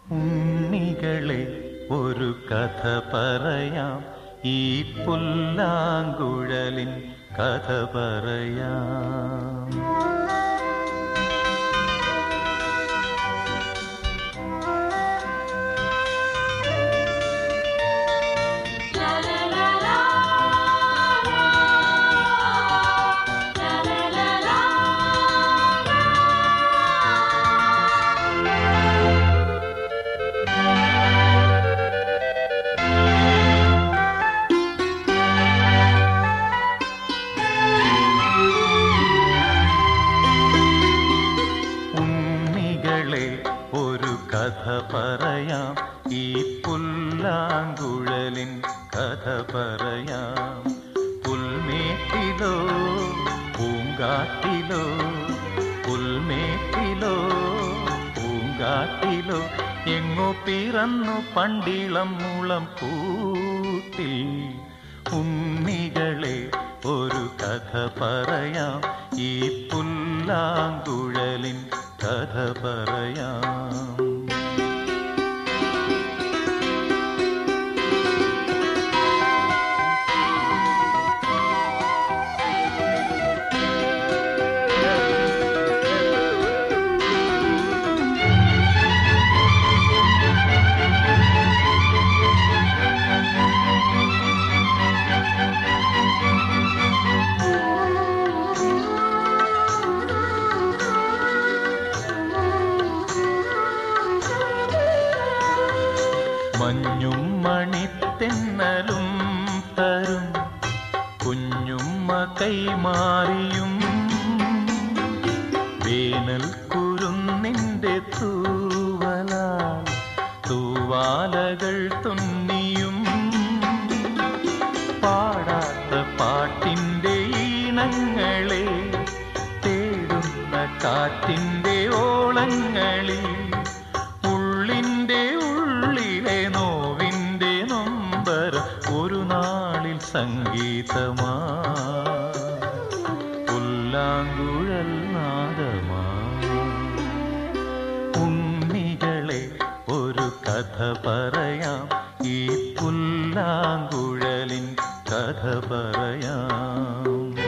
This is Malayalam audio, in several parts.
ഉണ്ണികളെ ഒരു കഥ പറയാം ഈ പുല്ലാങ്കുഴലിൻ കഥ പറയാം ഉണ്ണികളെ ഒരു കഥ പറയാം ഈ പുല്ലാങ്കുഴലിൻ കഥ പറയാം പുൽമേട്ടിലോ പൂങ്കാട്ടിലോ പുൽമേട്ടിലോ പൂങ്കാട്ടിലോ എങ്ങോ പിറന്നു പണ്ടിളം മുളം കൂട്ടിൽ ഉണ്ണികളെ ഒരു കഥ പറയാം ഈ പുല്ലാങ്കുഴലിൻ കഥ പറയാം മഞ്ഞും മണിത്തെന്നലും തരും കുഞ്ഞുമ്മ കൈമാറിയും വേനൽ കുരുന്നിൻ്റെ തൂവലാൽ തൂവാലകൾ തുന്നിയും പാടാത്ത പാട്ടിൻ്റെ ഈണങ്ങളെ തേടുന്ന കാറ്റിൻ്റെ ഓളങ്ങളിൽ ഉള്ളിൻ്റെ ഉള്ളിലെ നോവിൻ്റെ നൊമ്പർ ഒരു നാളിൽ സംഗീതമാ പുല്ലാങ്കുഴൽ നാദമാ ഉണ്ണികളെ ഒരു കഥ പറയാം ഈ പുല്ലാങ്കുഴലിൻ കഥ പറയാം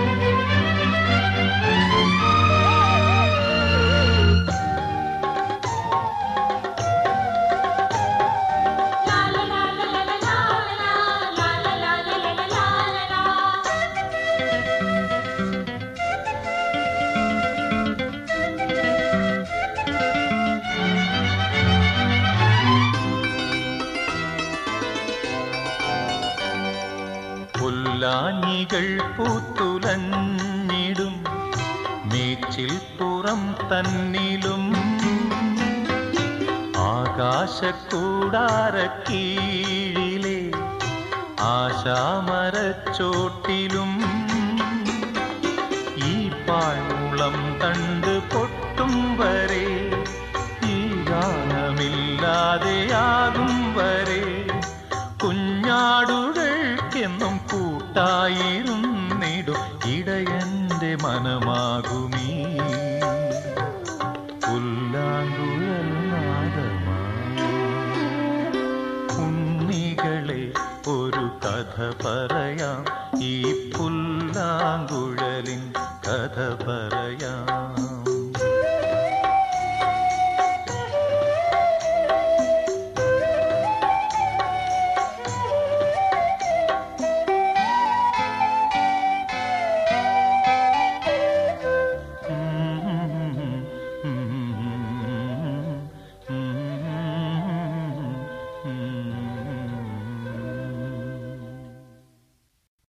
പുല്ലാഞ്ഞികൾ പൂത്തുലഞ്ഞിടും മേച്ചിൽ പുറം തന്നിലും ആകാശക്കൂടാരക്കീഴിലെ ആശാമരച്ചോട്ടിലും ഈ പാഴ്മുളം തണ്ട് പൊട്ടും വരെ ഈ ഗാനമില്ലാതെയാകും വരെ കുഞ്ഞാടുകൾക്കെന്നും കൂട്ടായിരുന്നിടും ഇടയന്റെ മനമാകുമീ പുല്ലാങ്കുഴൽ നാദമാ ഉണ്ണികളെ ഒരു കഥ പറയാം ഈ പുല്ലാങ്കുഴലിൻ കഥ പറയാം